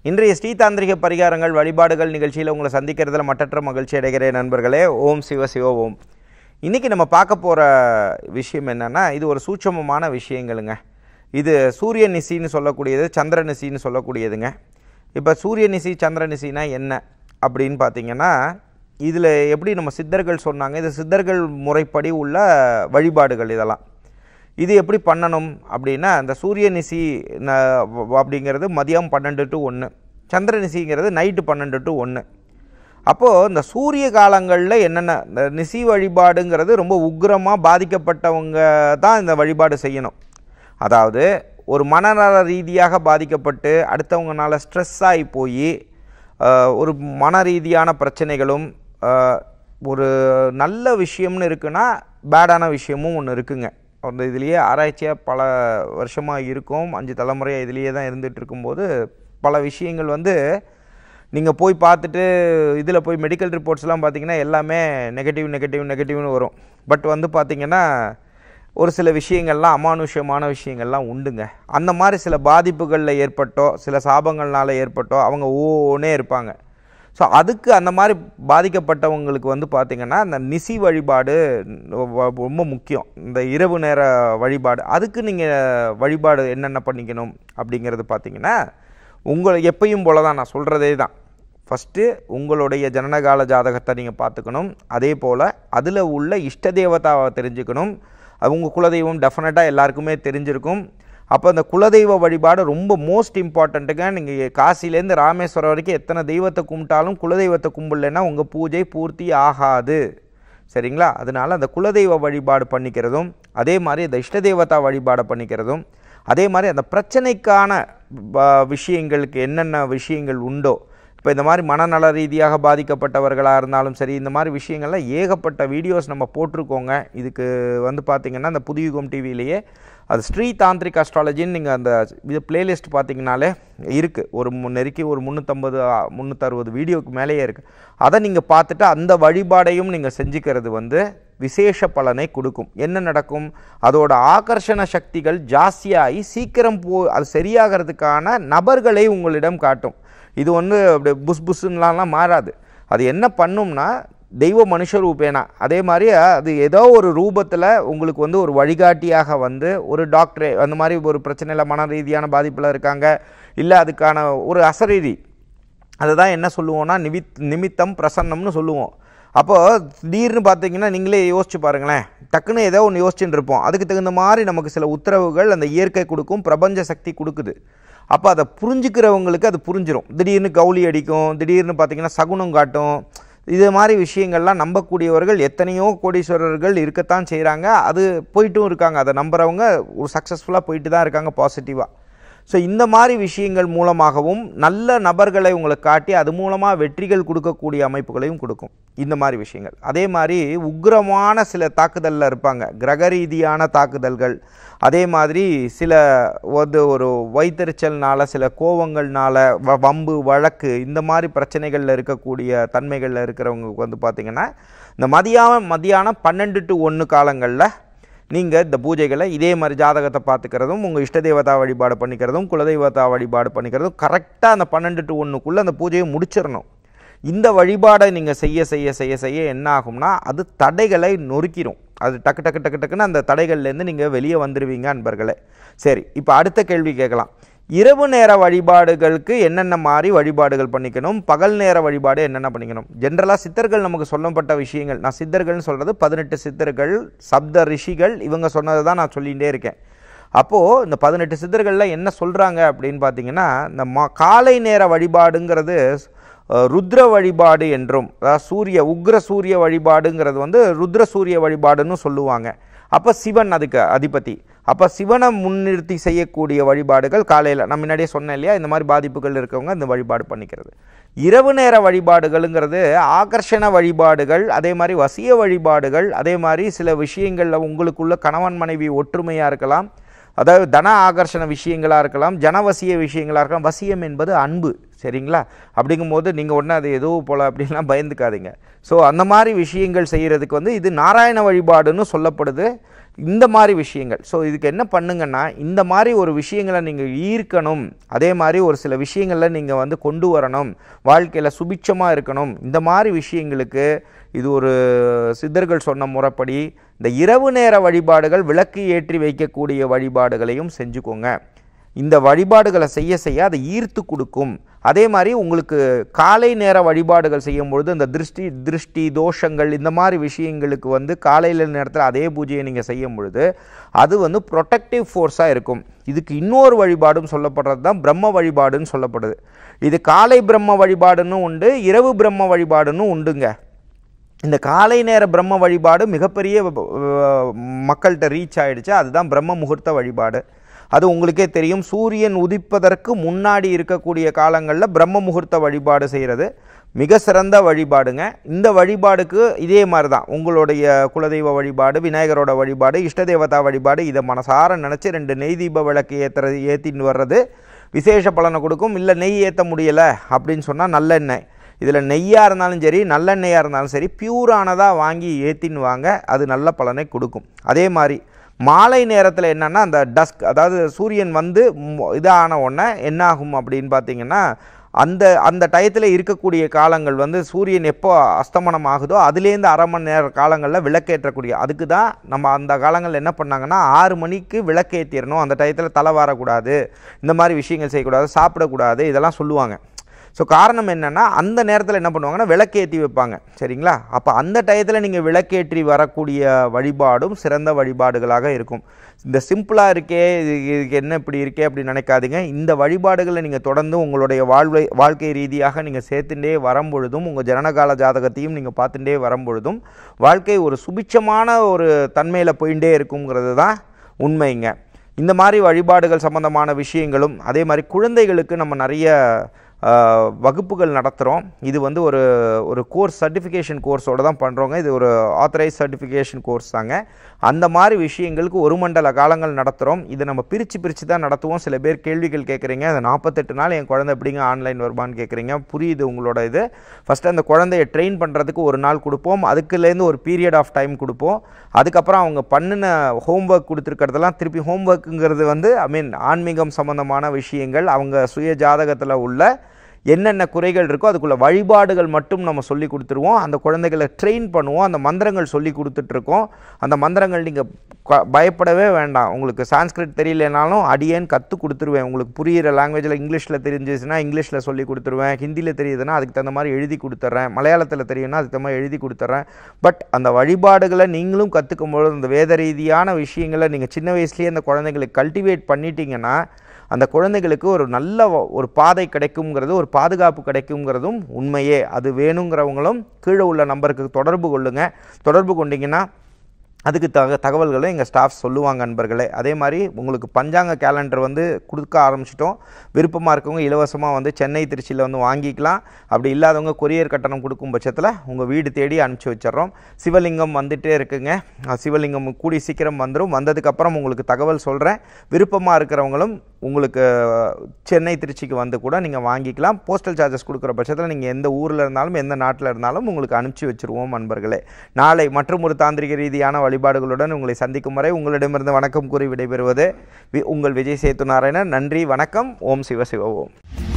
இன்றைய ஸ்ரீதாந்திரிக பரிகாரங்கள் வழிபாடுகள் நிகழ்ச்சியில் உங்களை சந்திக்கிறதுல மட்டற்ற மகிழ்ச்சி அடைகிறேன் நண்பர்களே ஓம் சிவ சிவ ஓம் இன்றைக்கி நம்ம பார்க்க போகிற விஷயம் என்னென்னா இது ஒரு சூட்சமமான விஷயங்களுங்க இது சூரிய நிசின்னு சொல்லக்கூடியது சந்திர நிசின்னு சொல்லக்கூடியதுங்க இப்போ சூரிய நிசி சந்திர நிசினா என்ன அப்படின்னு பார்த்தீங்கன்னா இதில் எப்படி நம்ம சித்தர்கள் சொன்னாங்க இது சித்தர்கள் முறைப்படி உள்ள வழிபாடுகள் இதெல்லாம் இது எப்படி பண்ணணும் அப்படின்னா இந்த சூரிய நிசி ந- வ- அப்படிங்கிறது மதியம் பன்னெண்டு டு ஒன்று சந்திர நிசிங்கிறது நைட்டு பன்னெண்டு டு ஒன்று அப்போது இந்த சூரிய காலங்களில் என்னென்ன இந்த நிசி வழிபாடுங்கிறது ரொம்ப உக்கிரமாக பாதிக்கப்பட்டவங்க தான் இந்த வழிபாடு செய்யணும் அதாவது ஒரு மனநல ரீதியாக பாதிக்கப்பட்டு அடுத்தவங்கனால ஸ்ட்ரெஸ் ஆகி போய் ஒரு மன ரீதியான பிரச்சனைகளும் ஆஹ், ஒரு நல்ல விஷயம்னு இருக்குன்னா பேடான விஷயமும் ஒன்று இருக்குங்க அந்த இதுலேயே ஆராய்ச்சியாக பல வருஷமாக இருக்கும் அஞ்சு தலைமுறையாக இதுலேயே தான் இருந்துகிட்டு இருக்கும்போது பல விஷயங்கள் வந்து நீங்கள் போய் பார்த்துட்டு இதில் போய் மெடிக்கல் ரிப்போர்ட்ஸ்லாம் பார்த்தீங்கன்னா எல்லாமே நெகட்டிவ் நெகட்டிவ் நெகட்டிவ்னு வரும் பட் வந்து பார்த்தீங்கன்னா ஒரு சில விஷயங்கள்லாம் அமானுஷ்யமான விஷயங்கள்லாம் உண்டுங்க அந்த மாதிரி சில பாதிப்புகளில் ஏற்பட்டோ சில சாபங்கள்னால ஏற்பட்டோ அவங்க ஓனே இருப்பாங்க ஸோ அதுக்கு அந்த மாதிரி பாதிக்கப்பட்டவங்களுக்கு வந்து பார்த்திங்கன்னா இந்த நிசி வழிபாடு வ- ரொம்ப முக்கியம் இந்த இரவு நேர வழிபாடு அதுக்கு நீங்கள் வழிபாடு என்னென்ன பண்ணிக்கணும் அப்படிங்கிறது பார்த்தீங்கன்னா உங்களை எப்பயும் போல தான் நான் சொல்கிறதே தான் ஃபஸ்ட்டு உங்களுடைய ஜனனகால ஜாதகத்தை நீங்கள் பார்த்துக்கணும் அதே போல் அதில் உள்ள இஷ்ட தேவதாவை தெரிஞ்சுக்கணும் அது உங்கள் குலதெய்வம் டெஃபினட்டாக எல்லாருக்குமே தெரிஞ்சிருக்கும் அப்போ அந்த குலதெய்வ வழிபாடு ரொம்ப மோஸ்ட் இம்பார்ட்டண்ட்டுங்க நீங்கள் காசிலேருந்து ராமேஸ்வரம் வரைக்கும் எத்தனை தெய்வத்தை கும்பிட்டாலும் குலதெய்வத்தை கும்பிடலைன்னா உங்கள் பூஜை பூர்த்தி ஆகாது சரிங்களா அதனால அந்த குலதெய்வ வழிபாடு பண்ணிக்கிறதும் அதே மாதிரி அந்த இஷ்ட தேவதா வழிபாடை பண்ணிக்கிறதும் அதே மாதிரி அந்த பிரச்சனைக்கான ப- விஷயங்களுக்கு என்னென்ன விஷயங்கள் உண்டோ இப்போ இந்த மாதிரி மனநல ரீதியாக பாதிக்கப்பட்டவர்களாக இருந்தாலும் சரி இந்த மாதிரி விஷயங்கள்லாம் ஏகப்பட்ட வீடியோஸ் நம்ம போட்டிருக்கோங்க இதுக்கு வந்து பார்த்திங்கன்னா அந்த புதியுகம் டிவிலேயே அது ஸ்ரீ தாந்திரிக் அஸ்ட்ராலஜின்னு நீங்கள் அந்த இது பிளேலிஸ்ட் பார்த்தீங்கனாலே இருக்குது ஒரு மு- நெருக்கி ஒரு முந்நூற்றம்பது முந்நூற்றறுபது வீடியோக்கு மேலேயே இருக்குது அதை நீங்கள் பார்த்துட்டு அந்த வழிபாடையும் நீங்கள் செஞ்சுக்கிறது வந்து விசேஷ பலனை கொடுக்கும் என்ன நடக்கும் அதோட ஆகர்ஷண சக்திகள் ஜாஸ்தியாகி சீக்கிரம் போ அது சரியாகிறதுக்கான நபர்களை உங்களிடம் காட்டும் இது வந்து அப்படி புஸ் புஸ்ஸுன்னெலாம் மாறாது அது என்ன பண்ணும்னா தெய்வ மனுஷ ரூபேனா அதே மாதிரி அது ஏதோ ஒரு ரூபத்தில் உங்களுக்கு வந்து ஒரு வழிகாட்டியாக வந்து ஒரு டாக்டரே அந்த மாதிரி ஒரு பிரச்சனையில் மன ரீதியான பாதிப்பில் இருக்காங்க இல்லை அதுக்கான ஒரு அசரீரி அதை தான் என்ன சொல்லுவோம்னா நிமித் நிமித்தம் பிரசன்னம்னு சொல்லுவோம் அப்போது திடீர்னு பார்த்தீங்கன்னா நீங்களே யோசிச்சு பாருங்களேன் டக்குன்னு ஏதோ ஒன்று யோசிச்சுட்டு இருப்போம் அதுக்கு தகுந்த மாதிரி நமக்கு சில உத்தரவுகள் அந்த இயற்கை கொடுக்கும் பிரபஞ்ச சக்தி கொடுக்குது அப்போ அதை புரிஞ்சுக்கிறவங்களுக்கு அது புரிஞ்சிடும் திடீர்னு கவுளி அடிக்கும் திடீர்னு பார்த்தீங்கன்னா சகுனம் காட்டும் இது மாதிரி விஷயங்கள்லாம் நம்பக்கூடியவர்கள் எத்தனையோ கோடீஸ்வரர்கள் இருக்கத்தான் செய்கிறாங்க அது போயிட்டும் இருக்காங்க அதை நம்புறவங்க ஒரு சக்ஸஸ்ஃபுல்லாக போயிட்டு தான் இருக்காங்க பாசிட்டிவாக ஸோ இந்த மாதிரி விஷயங்கள் மூலமாகவும் நல்ல நபர்களை உங்களுக்கு காட்டி அது மூலமாக வெற்றிகள் கொடுக்கக்கூடிய அமைப்புகளையும் கொடுக்கும் இந்த மாதிரி விஷயங்கள் அதே மாதிரி உக்கிரமான சில தாக்குதலில் இருப்பாங்க கிரக ரீதியான தாக்குதல்கள் அதே மாதிரி சில வந்து ஒரு வைத்தறிச்சல்னால சில கோவங்கள்னால வ வம்பு வழக்கு இந்த மாதிரி பிரச்சனைகளில் இருக்கக்கூடிய தன்மைகளில் இருக்கிறவங்களுக்கு வந்து பார்த்திங்கன்னா இந்த மதியானம் மதியானம் பன்னெண்டு டு ஒன்று காலங்களில் நீங்கள் இந்த பூஜைகளை இதே மாதிரி ஜாதகத்தை பார்த்துக்கிறதும் உங்கள் இஷ்ட தேவதா வழிபாடு பண்ணிக்கிறதும் குலதெய்வதா வழிபாடு பண்ணிக்கிறதும் கரெக்டாக அந்த பன்னெண்டு டு ஒன்றுக்குள்ளே அந்த பூஜையை முடிச்சிடணும் இந்த வழிபாடை நீங்கள் செய்ய செய்ய செய்ய செய்ய என்ன ஆகும்னா அது தடைகளை நொறுக்கிடும் அது டக்கு டக்கு டக்கு டக்குன்னு அந்த தடைகள்லேருந்து நீங்கள் வெளியே வந்துடுவீங்க அன்பர்களே சரி இப்போ அடுத்த கேள்வி கேட்கலாம் இரவு நேர வழிபாடுகளுக்கு என்னென்ன மாதிரி வழிபாடுகள் பண்ணிக்கணும் பகல் நேர வழிபாடு என்னென்ன பண்ணிக்கணும் ஜென்ரலாக சித்தர்கள் நமக்கு சொல்லப்பட்ட விஷயங்கள் நான் சித்தர்கள்னு சொல்கிறது பதினெட்டு சித்தர்கள் சப்த ரிஷிகள் இவங்க சொன்னதை தான் நான் சொல்லிகிட்டே இருக்கேன் அப்போது இந்த பதினெட்டு சித்தர்களில் என்ன சொல்கிறாங்க அப்படின்னு பார்த்தீங்கன்னா இந்த மா காலை நேர வழிபாடுங்கிறது அஹ், ருத்ர வழிபாடு என்றும் அதாவது சூரிய உக்ர சூரிய வழிபாடுங்கிறது வந்து ருத்ர சூரிய வழிபாடுன்னு சொல்லுவாங்க அப்போ சிவன் அதுக்கு அதிபதி அப்போ சிவனை முன்னிறுத்தி செய்யக்கூடிய வழிபாடுகள் காலையில் நான் முன்னாடியே சொன்னேன் இல்லையா இந்த மாதிரி பாதிப்புகள் இருக்கவங்க இந்த வழிபாடு பண்ணிக்கிறது இரவு நேர வழிபாடுகளுங்கிறது ஆகர்ஷண வழிபாடுகள் அதே மாதிரி வசிய வழிபாடுகள் அதே மாதிரி சில விஷயங்களில் உங்களுக்குள்ள கணவன் மனைவி ஒற்றுமையாக இருக்கலாம் அதாவது தன ஆகர்ஷண விஷயங்களாக இருக்கலாம் ஜனவசிய விஷயங்களாக இருக்கலாம் வசியம் என்பது அன்பு சரிங்களா அப்படிங்கும்போது நீங்கள் உடனே அது எதுவும் போல் அப்படின்லாம் பயந்துக்காதீங்க ஸோ அந்த மாதிரி விஷயங்கள் செய்கிறதுக்கு வந்து இது நாராயண வழிபாடுன்னு சொல்லப்படுது இந்த மாதிரி விஷயங்கள் ஸோ இதுக்கு என்ன பண்ணுங்கன்னா இந்த மாதிரி ஒரு விஷயங்களை நீங்கள் ஈர்க்கணும் அதே மாதிரி ஒரு சில விஷயங்களில் நீங்கள் வந்து கொண்டு வரணும் வாழ்க்கையில் சுபிட்சமாக இருக்கணும் இந்த மாதிரி விஷயங்களுக்கு இது ஒரு சித்தர்கள் சொன்ன முறைப்படி இந்த இரவு நேர வழிபாடுகள் விளக்கு ஏற்றி வைக்கக்கூடிய வழிபாடுகளையும் செஞ்சுக்கோங்க இந்த வழிபாடுகளை செய்ய செய்ய அதை ஈர்த்து கொடுக்கும் அதே மாதிரி உங்களுக்கு காலை நேர வழிபாடுகள் செய்யும் பொழுது இந்த திருஷ்டி திருஷ்டி தோஷங்கள் இந்த மாதிரி விஷயங்களுக்கு வந்து காலையில் நேரத்தில் அதே பூஜையை நீங்கள் செய்யும் பொழுது அது வந்து ப்ரொடெக்டிவ் ஃபோர்ஸாக இருக்கும் இதுக்கு இன்னொரு வழிபாடும் சொல்லப்படுறது தான் பிரம்ம வழிபாடுன்னு சொல்லப்படுது இது காலை பிரம்ம வழிபாடுன்னு உண்டு இரவு பிரம்ம வழிபாடுன்னு உண்டுங்க இந்த காலை நேர பிரம்ம வழிபாடு மிகப்பெரிய அஹ், மக்கள்கிட்ட ரீச் ஆயிடுச்சு அதுதான் பிரம்ம முகூர்த்த வழிபாடு அது உங்களுக்கே தெரியும் சூரியன் உதிப்பதற்கு முன்னாடி இருக்கக்கூடிய காலங்களில் பிரம்ம முகூர்த்த வழிபாடு செய்கிறது மிக சிறந்த வழிபாடுங்க இந்த வழிபாடுக்கு இதே மாதிரி தான் உங்களுடைய குலதெய்வ வழிபாடு விநாயகரோட வழிபாடு இஷ்ட தேவதா வழிபாடு இதை மனசார நினச்சி ரெண்டு நெய் தீப விளக்கு ஏற்றுறது ஏற்றின்னு வர்றது விசேஷ பலனை கொடுக்கும் இல்லை நெய் ஏற்ற முடியலை அப்படின்னு சொன்னால் நல்லெண்ணெய் இதில் நெய்யாக இருந்தாலும் சரி நல்லெண்ணெயாக இருந்தாலும் சரி பியூரானதாக வாங்கி ஏற்றின்னு வாங்க அது நல்ல பலனை கொடுக்கும் அதே மாதிரி மாலை நேரத்தில் என்னென்னா அந்த டஸ்க் அதாவது சூரியன் வந்து மொ- இதான உடனே என்ன ஆகும் அப்படின்னு பார்த்தீங்கன்னா அந்த அந்த டயத்தில் இருக்கக்கூடிய காலங்கள் வந்து சூரியன் எப்போ அஸ்தமனம் ஆகுதோ அதுலேருந்து அரை மணி நேர காலங்களில் விளக்கேற்றக்கூடிய அதுக்கு தான் நம்ம அந்த காலங்களில் என்ன பண்ணாங்கன்னா ஆறு மணிக்கு விளக்கேற்றிடணும் அந்த டயத்தில் தலை வாரக்கூடாது இந்த மாதிரி விஷயங்கள் செய்யக்கூடாது சாப்பிடக்கூடாது இதெல்லாம் சொல்லுவாங்க ஸோ காரணம் என்னென்னா அந்த நேரத்தில் என்ன பண்ணுவாங்கன்னா விளக்கேற்றி வைப்பாங்க சரிங்களா அப்போ அந்த டயத்தில் நீங்கள் விளக்கேற்றி வரக்கூடிய வழிபாடும் சிறந்த வழிபாடுகளாக இருக்கும் இந்த சிம்பிளாக இருக்கே இது இதுக்கு என்ன இப்படி இருக்கே அப்படின்னு நினைக்காதீங்க இந்த வழிபாடுகளை நீங்கள் தொடர்ந்து உங்களுடைய வாழ்வை வாழ்க்கை ரீதியாக நீங்கள் சேர்த்துட்டே வரும்பொழுதும் உங்கள் ஜனனகால ஜாதகத்தையும் நீங்கள் பார்த்துட்டே வரும்பொழுதும் வாழ்க்கை ஒரு சுபிட்சமான ஒரு தன்மையில் போயிட்டே இருக்குங்கிறது தான் உண்மைங்க இந்த மாதிரி வழிபாடுகள் சம்பந்தமான விஷயங்களும் அதே மாதிரி குழந்தைகளுக்கு நம்ம நிறைய ஆஹ், வகுப்புகள் நடத்துகிறோம் இது வந்து ஒரு ஒரு கோர்ஸ் சர்டிஃபிகேஷன் கோர்ஸோடு தான் பண்ணுறோங்க இது ஒரு ஆத்தரைஸ் சர்டிஃபிகேஷன் கோர்ஸ் தாங்க அந்த மாதிரி விஷயங்களுக்கு ஒரு மண்டல காலங்கள் நடத்துகிறோம் இதை நம்ம பிரித்து பிரித்து தான் நடத்துவோம் சில பேர் கேள்விகள் கேட்குறீங்க அந்த நாற்பத்தெட்டு நாள் என் குழந்தை எப்படிங்க ஆன்லைன் வருமான்னு கேட்குறீங்க புரியுது உங்களோட இது ஃபஸ்ட்டு அந்த குழந்தைய ட்ரெயின் பண்ணுறதுக்கு ஒரு நாள் கொடுப்போம் அதுக்குலேருந்து ஒரு பீரியட் ஆஃப் டைம் கொடுப்போம் அதுக்கப்புறம் அவங்க பண்ணின ஹோம்ஒர்க் கொடுத்துருக்கிறதெல்லாம் திருப்பி ஹோம்ஒர்க்குங்கிறது வந்து ஐ மீன் ஆன்மீகம் சம்மந்தமான விஷயங்கள் அவங்க சுய ஜாதகத்தில் உள்ள என்னென்ன குறைகள் இருக்கோ அதுக்குள்ள வழிபாடுகள் மட்டும் நம்ம சொல்லி கொடுத்துருவோம் அந்த குழந்தைகளை ட்ரெயின் பண்ணுவோம் அந்த மந்திரங்கள் சொல்லி கொடுத்துட்ருக்கோம் அந்த மந்திரங்கள் நீங்கள் பயப்படவே வேண்டாம் உங்களுக்கு சான்ஸ்கிரிட் தெரியலனாலும் அடியேன் கற்றுக் கொடுத்துருவேன் உங்களுக்கு புரியிற லாங்குவேஜில் இங்கிலீஷில் தெரிஞ்சிச்சுன்னா இங்கிலீஷில் சொல்லி கொடுத்துருவேன் ஹிந்தியில் தெரியுதுன்னா அதுக்கு தகுந்த மாதிரி எழுதி கொடுத்துட்றேன் மலையாளத்தில் தெரியும்னா அதுக்கு தகுந்த மாதிரி எழுதி கொடுத்துட்றேன் பட் அந்த வழிபாடுகளை நீங்களும் கற்றுக்கும் பொழுது அந்த வேத ரீதியான விஷயங்களை நீங்கள் சின்ன வயசுலேயே அந்த குழந்தைங்களுக்கு கல்டிவேட் பண்ணிட்டீங்கன்னா அந்த குழந்தைகளுக்கு ஒரு நல்ல வ- ஒரு பாதை கிடைக்குங்கிறது ஒரு பாதுகாப்பு கிடைக்குங்கிறதும் உண்மையே அது வேணுங்கிறவங்களும் கீழே உள்ள நம்பருக்கு தொடர்பு கொள்ளுங்க தொடர்பு கொண்டீங்கன்னா அதுக்கு தக தகவல்களும் எங்கள் ஸ்டாஃப் சொல்லுவாங்க நண்பர்களே அதே மாதிரி உங்களுக்கு பஞ்சாங்க கேலண்டர் வந்து கொடுக்க ஆரம்பிச்சிட்டோம் விருப்பமாக இருக்கவங்க இலவசமாக வந்து சென்னை திருச்சியில் வந்து வாங்கிக்கலாம் அப்படி இல்லாதவங்க கொரியர் கட்டணம் கொடுக்கும் பட்சத்தில் உங்கள் வீடு தேடி அனுப்பிச்சி வச்சிடுறோம் சிவலிங்கம் வந்துட்டே இருக்குங்க அஹ் சிவலிங்கம் கூடி சீக்கிரம் வந்துடும் வந்ததுக்கப்புறம் உங்களுக்கு தகவல் சொல்கிறேன் விருப்பமாக இருக்கிறவங்களும் உங்களுக்கு சென்னை திருச்சிக்கு வந்து கூட நீங்கள் வாங்கிக்கலாம் போஸ்டல் சார்ஜஸ் கொடுக்குற பட்சத்தில் நீங்கள் எந்த ஊரில் இருந்தாலும் எந்த நாட்டில் இருந்தாலும் உங்களுக்கு அனுப்பிச்சி வச்சிருவோம் நண்பர்களே நாளை மற்றும் ஒரு தாந்திரிக ரீதியான வழிபாடுகளுடன் உங்களை சந்திக்கும் வரை உங்களிடமிருந்து வணக்கம் கூறி விடைபெறுவது வி- உங்கள் விஜய் சேத்து நாராயணன் நன்றி வணக்கம் ஓம் சிவ சிவ ஓம்